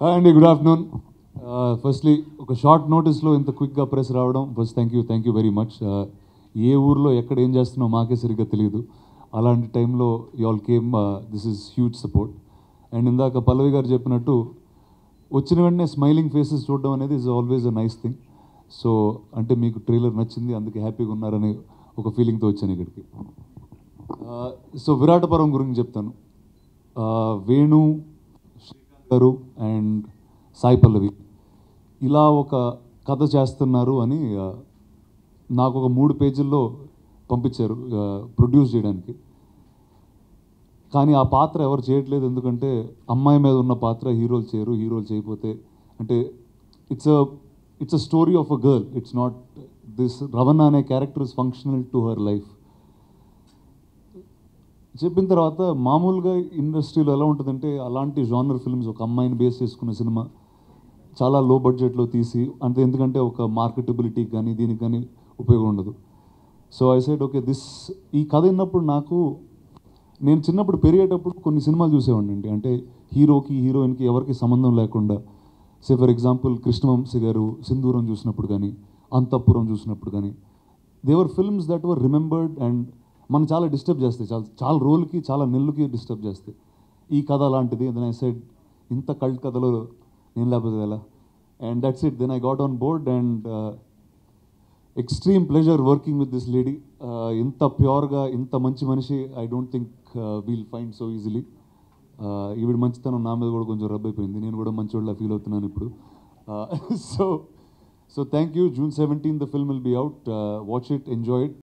hi అండి good afternoon firstly ఒక short నోటీస్లో ఇంత క్విక్గా ప్రెస్ రావడం first thank you thank you very much ఏ ఊర్లో ఎక్కడ ఏం చేస్తున్నావు మాకే సరిగ్గా తెలియదు అలాంటి టైంలో you all came this is huge support and ఇందాక పల్లవి గారు చెప్పినట్టు వచ్చిన వెంటనే స్మైలింగ్ ఫేసెస్ చూడడం అనేది is always a nice thing so అంటే మీకు ట్రైలర్ నచ్చింది అందుకే హ్యాపీగా ఉన్నారని ఒక ఫీలింగ్తో వచ్చాను ఇక్కడికి సో విరాటపురం గురించి చెప్తాను ఆ, వేణు శ్రీకాంత్ గారు అండ్ సాయి పల్లవి ఇలా ఒక కథ చేస్తున్నారు అని ఆ, నాకు ఒక మూడు పేజీల్లో పంపించారు ప్రొడ్యూస్ చేయడానికి కానీ ఆ పాత్ర ఎవరు చేయట్లేదు ఎందుకంటే అమ్మాయి మీద ఉన్న పాత్ర హీరోలు చేయరు హీరోలు చేయకపోతే అంటే it's a it's a story of a girl it's not this Ravana అనే character is functional to her life చెప్పిన తర్వాత మామూలుగా ఇండస్ట్రీలో ఎలా ఉంటుందంటే అలాంటి జానర్ ఫిల్మ్స్ ఒక అమ్మాయిని బేస్ చేసుకున్న సినిమా చాలా లో బడ్జెట్లో తీసి అంటే ఎందుకంటే ఒక మార్కెటబిలిటీ కానీ దీనికి కానీ ఉపయోగం ఉండదు so I said okay this ఈ కథ విన్నప్పుడు నాకు నేను చిన్నప్పుడు పెరిగేటప్పుడు కొన్ని సినిమాలు చూసేవాడిని అండి అంటే హీరోకి హీరోయిన్కి ఎవరికి సంబంధం లేకుండా సే ఫర్ ఎగ్జాంపుల్ కృష్ణవంశీ గారు సింధూరం చూసినప్పుడు కానీ అంతఃపురం చూసినప్పుడు కానీ they were films that were remembered and మనం చాలా డిస్టర్బ్ చేస్తాయి చాలా చాలా రోజులకి చాలా నెలలకి డిస్టర్బ్ చేస్తాయి ఈ కథ అలాంటిది దెన్ ఐ సైడ్ ఇంత కల్ట్ కథలో నేను లేకపోతే ఎలా and that's it then I got on board and extreme pleasure working with this lady ఇంత ప్యూర్గా ఇంత మంచి మనిషి I don't think we'll find so easily ఈవిడ మంచితనం నా మీద కూడా కొంచెం రబ్ అయిపోయింది నేను కూడా మంచోళ్ళ ఫీల్ అవుతున్నాను ఇప్పుడు so so thank you June seventeen the film will be out watch it enjoy it